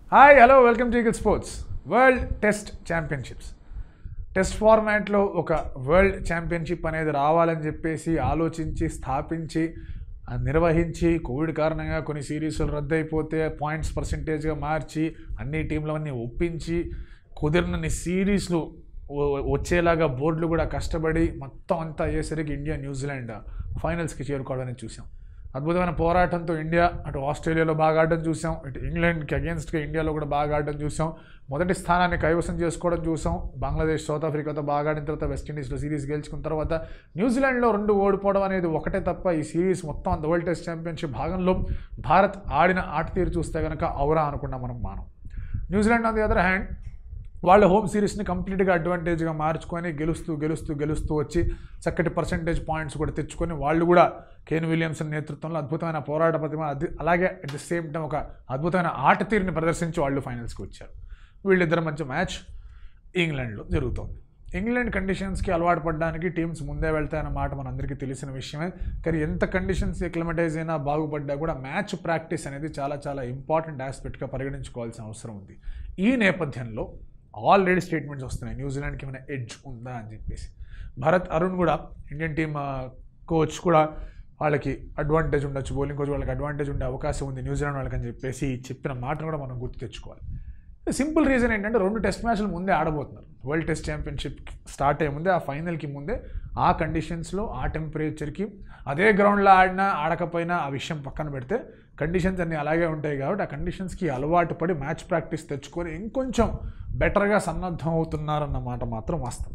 hi hello welcome to Eagle Sports World Test Championships Test ఫార్మాట్లో ఒక world championship అనేది రావాలని చెప్పేసి ఆలోచించి స్థాపించి ఆ నిర్వహించి కోవిడ్ కారణంగా కొన్ని సిరీస్లు రద్దయిపోతే పాయింట్స్ పర్సంటేజ్గా మార్చి అన్ని టీంలవన్నీ ఒప్పించి కుదిరినన్ని సిరీస్లు వ- వచ్చేలాగా బోర్డులు కూడా కష్టపడి మొత్తం అంతా అయ్యేసరికి ఇండియా న్యూజిలాండ్ ఫైనల్స్కి చేరుకోవడానికి చూసాం అద్భుతమైన పోరాటంతో ఇండియా అటు ఆస్ట్రేలియాలో బాగా ఆడడం చూసాం ఇటు ఇంగ్లాండ్కి అగేన్స్ట్గా ఇండియాలో కూడా బాగా ఆడడం చూసాం మొదటి స్థానాన్ని కైవసం చేసుకోవడం చూసాం బంగ్లాదేశ్ సౌత్ ఆఫ్రికాతో బాగా ఆడిన తర్వాత వెస్టిండీస్లో సిరీస్ గెలుచుకున్న తర్వాత న్యూజిలాండ్లో రెండు ఓడిపోవడం అనేది ఒకటే తప్ప ఈ సిరీస్ మొత్తం అంత వరల్డ్ టెస్ట్ ఛాంపియన్షిప్ భాగంలో భారత్ ఆడిన ఆట తీరు చూస్తే కనుక ఔరా అనుకున్నాం మనం మానం New Zealand on the other hand వాళ్ళ హోమ్ సిరీస్ని కంప్లీట్గా అడ్వాంటేజ్గా మార్చుకొని గెలుస్తూ గెలుస్తూ గెలుస్తూ వచ్చి చక్కటి పర్సంటేజ్ పాయింట్స్ కూడా తెచ్చుకొని వాళ్ళు కూడా కేన్ విలియమ్సన్ నేతృత్వంలో అద్భుతమైన పోరాట ప్రతిమ అది- అలాగే అట్ ది సేమ్ టైం ఒక అద్భుతమైన ఆట తీరుని ప్రదర్శించి వాళ్ళు ఫైనల్స్కి వచ్చారు వీళ్ళిద్దరు మంచి మ్యాచ్ ఇంగ్లాండ్లో జరుగుతోంది ఇంగ్లాండ్ కండిషన్స్కి అలవాటు పడడానికి టీమ్స్ ముందే వెళ్తాయన్న మాట మనందరికీ తెలిసిన విషయమే కానీ ఎంత కండిషన్స్ ఎక్లమటైజ్ అయినా బాగుపడ్డా కూడా మ్యాచ్ ప్రాక్టీస్ అనేది చాలా చాలా ఇంపార్టెంట్ ఆస్పెక్ట్గా పరిగణించుకోవాల్సిన అవసరం ఉంది ఈ నేపథ్యంలో ఆల్రెడీ స్టేట్మెంట్స్ వస్తున్నాయి న్యూజిలాండ్కి ఏమైనా ఎడ్జ్ ఉందా అని చెప్పేసి భరత్ అరుణ్ కూడా ఇండియన్ టీమ్ కోచ్ కూడా వాళ్ళకి అడ్వాంటేజ్ ఉండొచ్చు బౌలింగ్ కోచ్ వాళ్ళకి అడ్వాంటేజ్ ఉండే అవకాశం ఉంది న్యూజిలాండ్ వాళ్ళకి అని చెప్పేసి చెప్పిన మాటను కూడా మనం గుర్తు తెచ్చుకోవాలి సింపుల్ రీజన్ ఏంటంటే రెండు టెస్ట్ మ్యాచ్లు ముందే ఆడబోతున్నారు వరల్డ్ టెస్ట్ ఛాంపియన్షిప్ స్టార్ట్ అయ్యే ముందే ఆ ఫైనల్కి ముందే ఆ కండిషన్స్లో ఆ టెంపరేచర్కి అదే గ్రౌండ్లో ఆడినా ఆడకపోయినా ఆ విషయం పక్కన పెడితే కండిషన్స్ అన్నీ అలాగే ఉంటాయి కాబట్టి ఆ కండిషన్స్కి అలవాటు పడి మ్యాచ్ ప్రాక్టీస్ తెచ్చుకొని ఇంకొంచెం బెటర్గా సన్నద్ధం అవుతున్నారన్నమాట మాత్రం వాస్తవం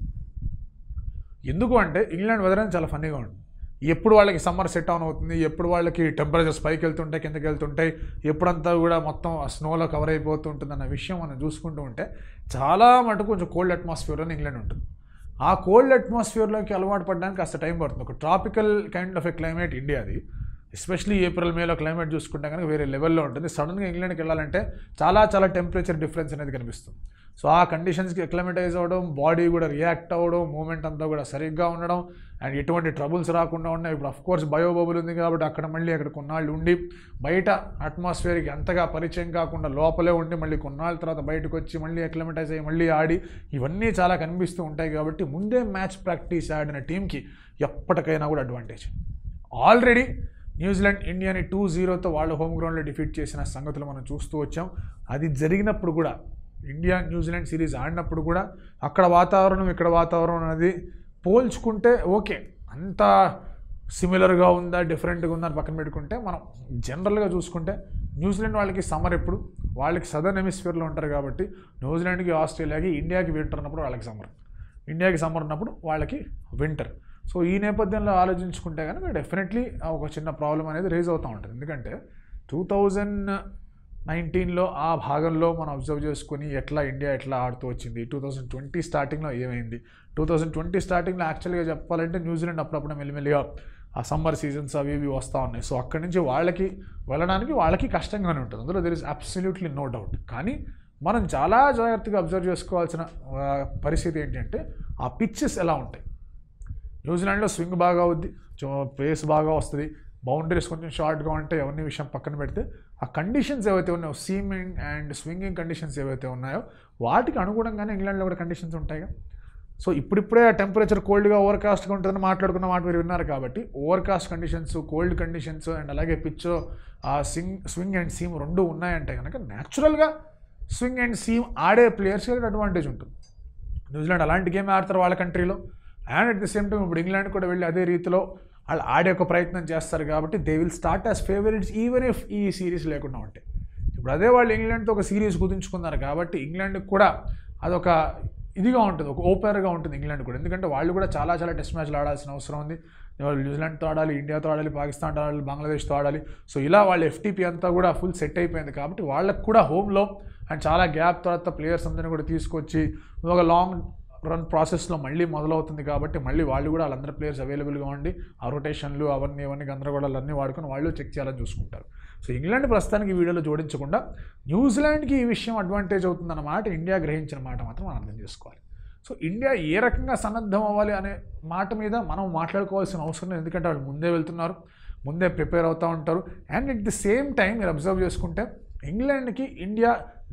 ఎందుకు అంటే ఇంగ్లాండ్ వెదర్ అనేది చాలా ఫన్నీగా ఉంటుంది ఎప్పుడు వాళ్ళకి సమ్మర్ సెట్ ఆన్ అవుతుంది ఎప్పుడు వాళ్ళకి టెంపరేచర్స్ పైకి వెళ్తుంటాయి కిందకి వెళ్తుంటాయి ఎప్పుడంతా కూడా మొత్తం స్నోలో కవర్ అయిపోతుంటుంది అన్న విషయం మనం చూసుకుంటూ ఉంటే చాలా మటుకు కొంచెం కోల్డ్ అట్మాస్ఫియర్ అని ఇంగ్లాండ్ ఉంటుంది ఆ కోల్డ్ అట్మాస్ఫియర్లోకి అలవాటు పడడానికి కాస్త టైం పడుతుంది ఒక tropical kind of a climate ఇండియాది ఎస్పెషలీ ఏప్రిల్ మేలో క్లైమేట్ చూసుకుంటే కనుక వేరే లెవెల్లో ఉంటుంది సడన్గా ఇంగ్లాండ్కి వెళ్ళాలంటే చాలా చాలా టెంపరేచర్ డిఫరెన్స్ అనేది కనిపిస్తుంది సో ఆ కండిషన్స్కి అక్లమటైజ్ అవ్వడం బాడీ కూడా రియాక్ట్ అవ్వడం మూమెంట్ అంతా కూడా సరిగ్గా ఉండడం అండ్ ఎటువంటి ట్రబుల్స్ రాకుండా ఉన్నాయి ఇప్పుడు అఫ్ కోర్స్ బయోబబుల్ ఉంది కాబట్టి అక్కడ మళ్ళీ అక్కడ కొన్నాళ్ళు ఉండి బయట అట్మాస్ఫియర్కి అంతగా పరిచయం కాకుండా లోపలే ఉండి మళ్ళీ కొన్నాళ్ళ తర్వాత బయటకు వచ్చి మళ్ళీ అక్లమటైజ్ అయ్యి మళ్ళీ ఆడి ఇవన్నీ చాలా కనిపిస్తూ ఉంటాయి కాబట్టి ముందే మ్యాచ్ ప్రాక్టీస్ ఆడిన టీంకి ఎప్పటికైనా కూడా అడ్వాంటేజ్ ఆల్రెడీ న్యూజిలాండ్ ఇండియాని టూ జీరోతో వాళ్ళ హోమ్ గ్రౌండ్లో డిఫీట్ చేసిన సంగతులు మనం చూస్తూ వచ్చాం అది జరిగినప్పుడు కూడా ఇండియా న్యూజిలాండ్ సిరీస్ ఆడినప్పుడు కూడా అక్కడ వాతావరణం ఇక్కడ వాతావరణం అనేది పోల్చుకుంటే ఓకే అంత సిమిలర్గా ఉందా డిఫరెంట్గా ఉందా అని పక్కన పెట్టుకుంటే మనం జనరల్గా చూసుకుంటే న్యూజిలాండ్ వాళ్ళకి సమ్మర్ ఎప్పుడు వాళ్ళకి సదర్న్ హెమిస్ఫియర్లో ఉంటారు కాబట్టి న్యూజిలాండ్కి ఆస్ట్రేలియాకి ఇండియాకి వింటర్ ఉన్నప్పుడు వాళ్ళకి సమ్మర్ ఇండియాకి సమ్మర్ ఉన్నప్పుడు వాళ్ళకి వింటర్ సో ఈ నేపథ్యంలో ఆలోచించుకుంటే కనుక డెఫినెట్లీ ఒక చిన్న ప్రాబ్లం అనేది రేజ్ అవుతూ ఉంటుంది ఎందుకంటే టూ థౌజండ్ నైన్టీన్లో ఆ భాగంలో మనం అబ్జర్వ్ చేసుకుని ఎట్లా ఇండియా ఎట్లా ఆడుతూ వచ్చింది టూ థౌజండ్ ట్వంటీ స్టార్టింగ్లో ఏమైంది టూ థౌజండ్ ట్వంటీ స్టార్టింగ్లో యాక్చువల్గా చెప్పాలంటే న్యూజిలాండ్ అప్పుడప్పుడు మెల్లిమెల్లిగా ఆ సమ్మర్ సీజన్స్ అవి ఇవి వస్తూ ఉన్నాయి సో అక్కడి నుంచి వాళ్ళకి వెళ్ళడానికి వాళ్ళకి కష్టంగానే ఉంటుంది అందులో there is absolutely no doubt కానీ మనం చాలా జాగ్రత్తగా అబ్జర్వ్ చేసుకోవాల్సిన ఆ, పరిస్థితి ఏంటంటే ఆ పిచ్చెస్ ఎలా ఉంటాయి న్యూజిలాండ్లో స్వింగ్ బాగా అవుద్ది పేస్ బాగా వస్తుంది బౌండరీస్ కొంచెం షార్ట్గా ఉంటాయి అవన్నీ విషయం పక్కన పెడితే ఆ కండిషన్స్ ఏవైతే ఉన్నాయో సీమింగ్ అండ్ స్వింగింగ్ కండిషన్స్ ఏవైతే ఉన్నాయో వాటికి అనుగుణంగానే ఇంగ్లాండ్లో కూడా కండిషన్స్ ఉంటాయిగా సో ఇప్పుడిప్పుడే టెంపరేచర్ కోల్డ్గా ఓవర్కాస్ట్గా ఉంటుందని మాట్లాడుకున్న మాట మీరు విన్నారు కాబట్టి overcast conditions cold conditions and అలాగే పిచ్ ఆ స్వింగ్ స్వింగ్ అండ్ సీమ్ రెండు ఉన్నాయంటే కనుక న్యాచురల్గా స్వింగ్ అండ్ సీమ్ ఆడే ప్లేయర్స్కి అడ్వాంటేజ్ ఉంటుంది న్యూజిలాండ్ అలాంటి గేమ్ ఆడతారు వాళ్ళ కంట్రీలో and at the same time ఇప్పుడు ఇంగ్లాండ్ కూడా వెళ్ళి అదే రీతిలో వాళ్ళు ఆడే ఒక ప్రయత్నం చేస్తారు కాబట్టి they will start as favourites even if ఈ సిరీస్ లేకుండా ఉంటాయి ఇప్పుడు అదే వాళ్ళు ఇంగ్లాండ్తో ఒక సిరీస్ కుదించుకున్నారు కాబట్టి ఇంగ్లాండ్కి కూడా అదొక ఇదిగా ఉంటుంది ఒక ఓపెనర్గా ఉంటుంది ఇంగ్లాండ్ కూడా ఎందుకంటే వాళ్ళు కూడా చాలా చాలా టెస్ట్ మ్యాచ్లు ఆడాల్సిన అవసరం ఉంది వాళ్ళు న్యూజిలాండ్తో ఆడాలి ఇండియాతో ఆడాలి పాకిస్తాన్తో ఆడాలి బంగ్లాదేశ్తో ఆడాలి సో ఇలా వాళ్ళ ఎఫ్టీపీ అంతా కూడా ఫుల్ సెట్ అయిపోయింది కాబట్టి వాళ్ళకు కూడా హోమ్లో అండ్ చాలా గ్యాప్ తర్వాత ప్లేయర్స్ అందరినీ కూడా తీసుకొచ్చి ఒక లాంగ్ రన్ ప్రాసెస్లో మళ్ళీ మొదలవుతుంది కాబట్టి మళ్ళీ వాళ్ళు కూడా వాళ్ళందరూ ప్లేయర్స్ అవైలబుల్గా ఉండి ఆ రొటేషన్లు అవన్నీ ఇవన్నీ గందరగోళాలు అన్నీ వాడుకొని వాళ్ళు చెక్ చేయాలని చూసుకుంటారు సో ఇంగ్లాండ్ ప్రస్తుతానికి ఈ వీడియోలో జోడించకుండా న్యూజిలాండ్కి ఈ విషయం అడ్వాంటేజ్ అవుతుందన్నమాట ఇండియా గ్రహించిన మాట మాత్రం మనం అర్థం చేసుకోవాలి సో ఇండియా ఏ రకంగా సన్నద్ధం అవ్వాలి అనే మాట మీద మనం మాట్లాడుకోవాల్సిన అవసరం లేదు ఎందుకంటే వాళ్ళు ముందే వెళ్తున్నారు ముందే ప్రిపేర్ అవుతూ ఉంటారు and at the same time మీరు అబ్జర్వ్ చేసుకుంటే ఇంగ్లాండ్కి ఇండియా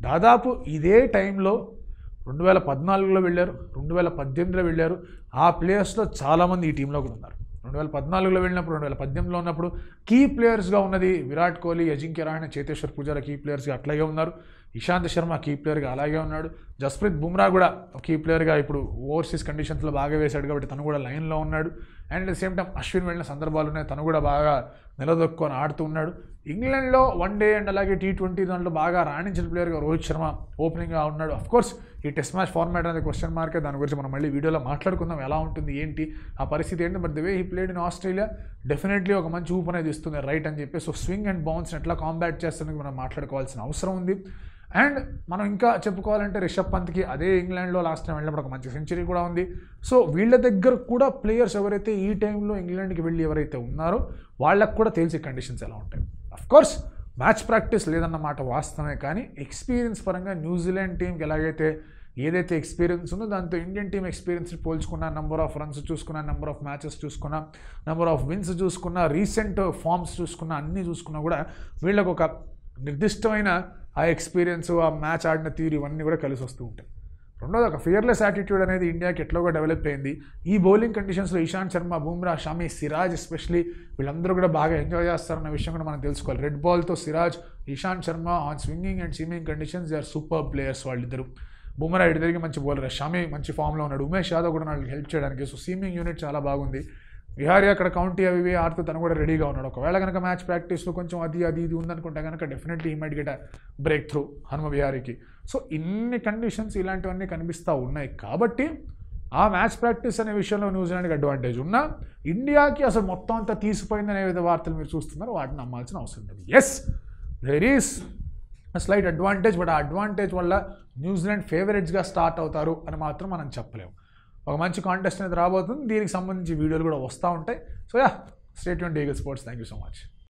దాదాపు ఇదే టైంలో రెండు వేల పద్నాలుగులో వెళ్ళారు రెండు వేల పద్దెనిమిదిలో వెళ్ళారు ఆ ప్లేయర్స్లో చాలామంది ఈ టీంలో కూడా ఉన్నారు రెండు వేల పద్నాలుగులో వెళ్ళినప్పుడు రెండు వేల పద్దెనిమిదిలో ఉన్నప్పుడు కీ ప్లేయర్స్గా ఉన్నది విరాట్ కోహ్లీ అజింక్య రహాణే చేతేశ్వర్ పూజారా కీ ప్లేయర్స్గా అట్లాగే ఉన్నారు ఇషాంత్ శర్మ కీ ప్లేయర్గా అలాగే ఉన్నాడు జస్ప్రీత్ బుమ్రా కూడా కీ ప్లేయర్గా ఇప్పుడు ఓవర్సీస్ కండిషన్స్లో బాగా వేశాడు కాబట్టి తను కూడా లైన్లో ఉన్నాడు and at same time Ashwin వెళ్ళిన సందర్భాలు ఉన్నాయి తను కూడా బాగా నిలదొక్కుని ఆడుతూ ఉన్నాడు ఇంగ్లాండ్లో వన్ డే అండ్ అలాగే టీ ట్వంటీ దాంట్లో బాగా రాణించిన ప్లేయర్గా రోహిత్ శర్మ ఓపెనింగ్గా ఉన్నాడు అఫ్ కోర్స్ ఈ టెస్ట్ మ్యాచ్ ఫార్మాట్ అనేది క్వశ్చన్ మార్కే దాని గురించి మనం మళ్ళీ వీడియోలో మాట్లాడుకుందాం ఎలా ఉంటుంది ఏంటి ఆ పరిస్థితి ఏంటి but the way he played in Australia definitely ఒక మంచి ఊపు అనేది ఇస్తుంది రైట్ అని చెప్పి సో స్వింగ్ అండ్ బౌన్స్ ఎట్లా కాంబాక్ట్ చేస్తుంది మనం మాట్లాడుకోవాల్సిన అవసరం ఉంది అండ్ మనం ఇంకా చెప్పుకోవాలంటే రిషబ్ పంత్కి అదే ఇంగ్లాండ్లో లాస్ట్ టైం వెళ్ళినప్పుడు ఒక మంచి సెంచరీ కూడా ఉంది సో వీళ్ళ దగ్గర కూడా ప్లేయర్స్ ఎవరైతే ఈ టైంలో ఇంగ్లాండ్కి వెళ్ళి ఎవరైతే ఉన్నారో వాళ్ళకు కూడా తెలిసే కండిషన్స్ ఎలా ఉంటాయి అఫ్ కోర్స్ మ్యాచ్ ప్రాక్టీస్ లేదన్నమాట వాస్తవమే కానీ ఎక్స్పీరియన్స్ పరంగా న్యూజిలాండ్ టీంకి ఎలాగైతే ఏదైతే ఎక్స్పీరియన్స్ ఉందో దాంతో ఇండియన్ టీం ఎక్స్పీరియన్స్ పోల్చుకున్న నెంబర్ ఆఫ్ రన్స్ చూసుకున్న నెంబర్ ఆఫ్ మ్యాచెస్ చూసుకున్న నెంబర్ ఆఫ్ విన్స్ చూసుకున్న రీసెంట్ ఫార్మ్స్ చూసుకున్న అన్నీ చూసుకున్నా కూడా వీళ్ళకు ఒక నిర్దిష్టమైన ఆ ఎక్స్పీరియన్స్ ఆ మ్యాచ్ ఆడిన తీరు ఇవన్నీ కూడా కలిసి వస్తూ ఉంటాయి రెండోది ఒక ఫియర్లెస్ యాటిట్యూడ్ అనేది ఇండియాకి ఎట్లాగో డెవలప్ అయింది ఈ బౌలింగ్ కండిషన్స్లో ఇషాంత్ శర్మ బూమ్రా షమి సిరాజ్ ఎస్పెషలీ వీళ్ళందరూ కూడా బాగా ఎంజాయ్ చేస్తారన్న విషయం కూడా మనం తెలుసుకోవాలి రెడ్ బాల్తో Siraj Ishant Sharma on swinging and swimming conditions they are super players వాళ్ళిద్దరు బుమ్రా ఇటు తిరిగి మంచి బౌలర్ షమి మంచి ఫామ్లో ఉన్నాడు ఉమేష్ యాదవ్ కూడా నాకు హెల్ప్ చేయడానికి సో సీమింగ్ యూనిట్ చాలా బాగుంది విహారీ అక్కడ కౌంటీ అవి ఇవి ఆడుతూ తను కూడా రెడీగా ఉన్నాడు ఒకవేళ కనుక మ్యాచ్ ప్రాక్టీస్లో కొంచెం అది అది ఇది ఉందనుకుంటే కనుక డెఫినెట్లీ ఈ might get breakthrough Hanuma విహారీకి సో ఇన్ని కండిషన్స్ ఇలాంటివన్నీ కనిపిస్తూ ఉన్నాయి కాబట్టి ఆ మ్యాచ్ ప్రాక్టీస్ అనే విషయంలో న్యూజిలాండ్కి అడ్వాంటేజ్ ఉన్నా ఇండియాకి అసలు మొత్తం అంతా తీసిపోయిందనే విధ వార్తలు మీరు చూస్తున్నారు వాటిని నమ్మాల్సిన అవసరం లేదు yes there is slight advantage but ఆ అడ్వాంటేజ్ వల్ల న్యూజిలాండ్ ఫేవరెట్స్గా స్టార్ట్ అవుతారు అని మాత్రం మనం చెప్పలేము ఒక మంచి కాంటెస్ట్ అనేది రాబోతుంది దీనికి సంబంధించి వీడియోలు కూడా వస్తూ ఉంటాయి సో యా స్టేట్ యూన్ Eagle Sports thank you so much